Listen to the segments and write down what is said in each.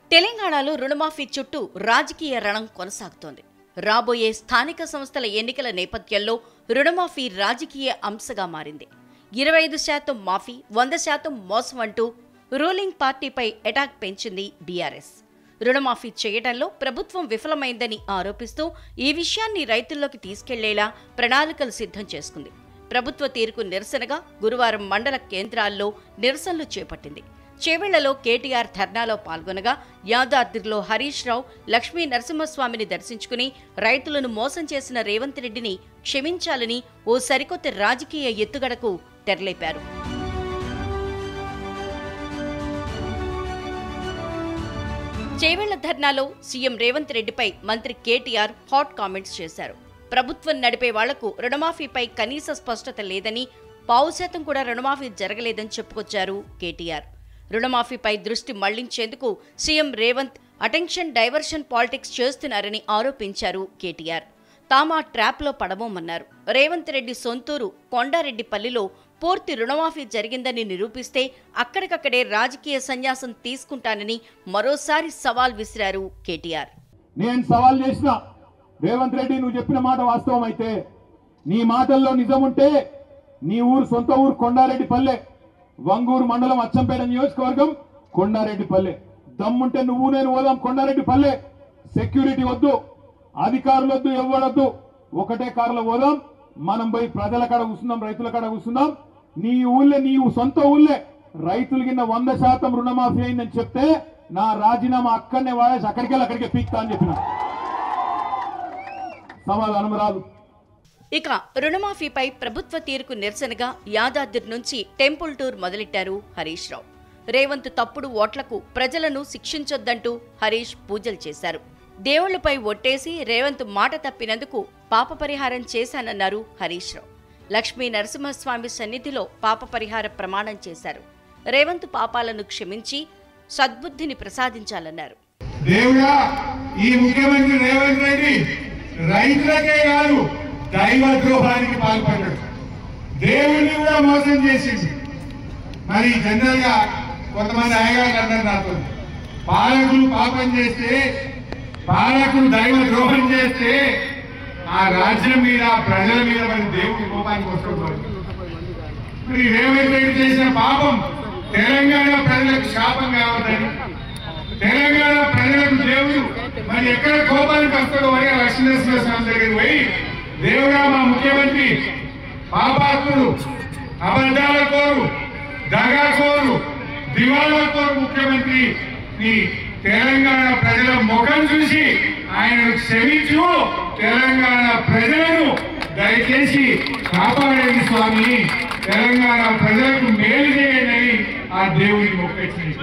తెలంగాణలో రుణమాఫీ చుట్టూ రాజకీయ రణం కొనసాగుతోంది రాబోయే స్థానిక సంస్థల ఎన్నికల నేపథ్యంలో రుణమాఫీ రాజకీయ అంశగా మారింది ఇరవై ఐదు శాతం మాఫీ వంద శాతం మోసం అంటూ రూలింగ్ పార్టీపై అటాక్ పెంచింది బీఆర్ఎస్ రుణమాఫీ చేయడంలో ప్రభుత్వం విఫలమైందని ఆరోపిస్తూ ఈ విషయాన్ని రైతుల్లోకి తీసుకెళ్లేలా ప్రణాళికలు సిద్ధం చేసుకుంది ప్రభుత్వ తీరుకు నిరసనగా గురువారం మండల కేంద్రాల్లో నిరసనలు చేపట్టింది చేవెళ్లలో కేటీఆర్ ధర్నాలో పాల్గొనగా యాదాద్రిలో హరీష్ రావు లక్ష్మీ నరసింహస్వామిని దర్శించుకుని రైతులను మోసం చేసిన రేవంత్ రెడ్డిని క్షమించాలని ఓ సరికొత్త రాజకీయ ఎత్తుగడకు తెరలేపారు చేవెళ్ల ధర్నాలో సీఎం రేవంత్ రెడ్డిపై మంత్రి కేటీఆర్ హాట్ కామెంట్స్ చేశారు ప్రభుత్వం నడిపే వాళ్లకు రుణమాఫీపై కనీస స్పష్టత లేదని పావు శాతం కూడా రుణమాఫీ జరగలేదని చెప్పుకొచ్చారు కేటీఆర్ రుణమాఫీపై దృష్టి మళ్లించేందుకు CM Revanth attention diversion politics చేస్తున్నారని ఆరోపించారు కేటీఆర్ తామా ట్రాప్లో పడబోమన్నారు రేవంత్ రెడ్డి సొంతూరు కొండారెడ్డిపల్లిలో పూర్తి రుణమాఫీ జరిగిందని నిరూపిస్తే అక్కడికక్కడే రాజకీయ సన్యాసం తీసుకుంటానని మరోసారి సవాల్ విసిరారు కేటీఆర్ నేను సవాల్ చేసిన రేవంత్ రెడ్డి నువ్వు చెప్పిన మాట వాస్తవం అయితే నీ మాటల్లో నిజం ఉంటే నీ ఊరు సొంత ఊరు కొండారెడ్డి పల్లె వంగూరు మండలం అచ్చంపేట నియోజకవర్గం కొండారెడ్డి పల్లె దమ్ముంటే నువ్వు నేను పోదాం కొండారెడ్డి పల్లె సెక్యూరిటీ వద్దు అధికారులు వద్దు ఎవ్వడొద్దు ఒకటే కారులో పోదాం మనం పోయి ప్రజల కాడ కూర్చుందాం రైతుల కాడ కూర్చుందాం నీ ఊళ్ళే నీ సొంత ఊళ్ళే రైతుల కింద వంద శాతం రుణమాఫీ అయిందని చెప్తే నా రాజీనామా అక్కడనే వాడేసి అక్కడికి వెళ్ళి అక్కడికే పీక్తా అని చెప్పిన సమాధానం రాదు ఇక రుణమాఫీపై ప్రభుత్వ తీరుకు నిరసనగా యాదాద్రి నుంచి టెంపుల్ టూర్ మొదలెట్టారు హరీష్ రావు రేవంత్ తప్పుడు ఓట్లకు ప్రజలను శిక్షించొద్దంటూ హరీష్ పూజలు చేశారు దేవుళ్లపై ఒట్టేసి రేవంత్ మాట తప్పినందుకు పాప పరిహారం చేశానన్నారు హరీష్ రావు లక్ష్మీ నరసింహస్వామి సన్నిధిలో పాప పరిహార ప్రమాణం చేశారు రేవంత్ పాపాలను క్షమించి సద్బుద్ధిని ప్రసాదించాలన్నారు దేవుడా ఈ ముఖ్యమంత్రి రేవంత్ రెడ్డి రైతులకే కాదు దైవ ద్రోహానికి పాల్పడ్డాడు దేవుడిని కూడా మోసం చేసింది మరి జనరల్ గా కొంతమంది అయ్యగారు అన్నారు నాతో పాలకులు పాపం చేస్తే పాలకులు దైవ ద్రోహం చేస్తే ఆ రాజ్యం మీద ప్రజల మీద మరి దేవుడి కోపానికి వస్తుంది మరి రేవంత్ రెడ్డి చేసిన పాపం తెలంగాణ ప్రజలకు శాపం కావద్దని తెలంగాణ ప్రజలకు దేవుడు మరి ఎక్కడ కోపానికి వస్తాడో అని లక్ష్మీనరసింహ స్వామి దగ్గరికి పోయి దేవుడా మా ముఖ్యమంత్రి పాపాత్ముడు అబద్ధాల కోరు దగా కోరు దివాళా కోరు ముఖ్యమంత్రి నీ తెలంగాణ ప్రజల ముఖం చూసి ఆయనను క్షమించు తెలంగాణ ప్రజలను దయచేసి కాపాడండి స్వామి తెలంగాణ ప్రజలకు మేలు చేయండి అని ఆ దేవుడిని మొక్కొచ్చింది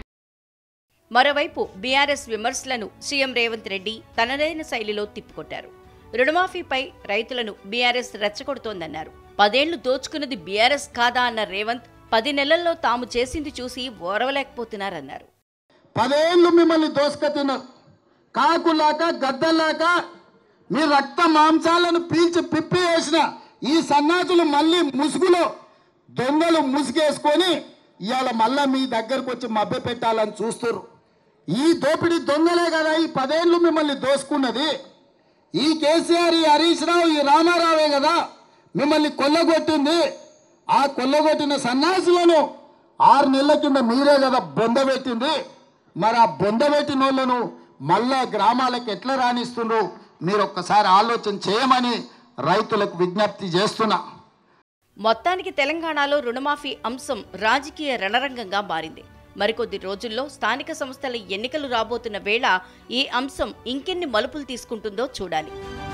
మరోవైపు బీఆర్ఎస్ విమర్శలను సీఎం రేవంత్ రెడ్డి తనదైన శైలిలో తిప్పికొట్టారు రుణమాఫీపై రైతులను బీఆర్ఎస్ రెచ్చగొడుతోందన్నారు పదేళ్లు దోచుకున్నది బీఆర్ఎస్ కాదా అన్న రేవంత్ పది నెలల్లో తాము చేసింది చూసి ఓరవలేకపోతున్నారన్నారు పదేళ్ళు మిమ్మల్ని దోసుక తిన్నారు కాకులాక గద్దలాక మీ రక్త మాంసాలను పీల్చి పిప్పి వేసిన ఈ సన్నాసులు మళ్ళీ ముసుగులో దొంగలు ముసుగేసుకొని ఇవాళ మళ్ళా మీ దగ్గరకు వచ్చి మభ్య పెట్టాలని చూస్తున్నారు ఈ దోపిడీ దొంగలే కదా ఈ పదేళ్ళు మిమ్మల్ని దోసుకున్నది ఈ కేసీఆర్ ఈ హరీష్ రావు ఈ రామారావే కదా మిమ్మల్ని కొల్లగొట్టింది ఆ కొల్లగొట్టిన సన్యాసులను ఆరు నెలల కింద మీరే కదా బొందబెట్టింది మరి ఆ బొందబెట్టిన వాళ్ళను మళ్ళా గ్రామాలకు ఎట్లా రాణిస్తుండ్రు మీరు ఒక్కసారి ఆలోచన చేయమని రైతులకు విజ్ఞప్తి చేస్తున్నా మొత్తానికి తెలంగాణలో రుణమాఫీ అంశం రాజకీయ రణరంగంగా మారింది మరికొద్ది రోజుల్లో స్థానిక సంస్థల ఎన్నికలు రాబోతున్న వేళ ఈ అంశం ఇంకెన్ని మలుపులు తీసుకుంటుందో చూడాలి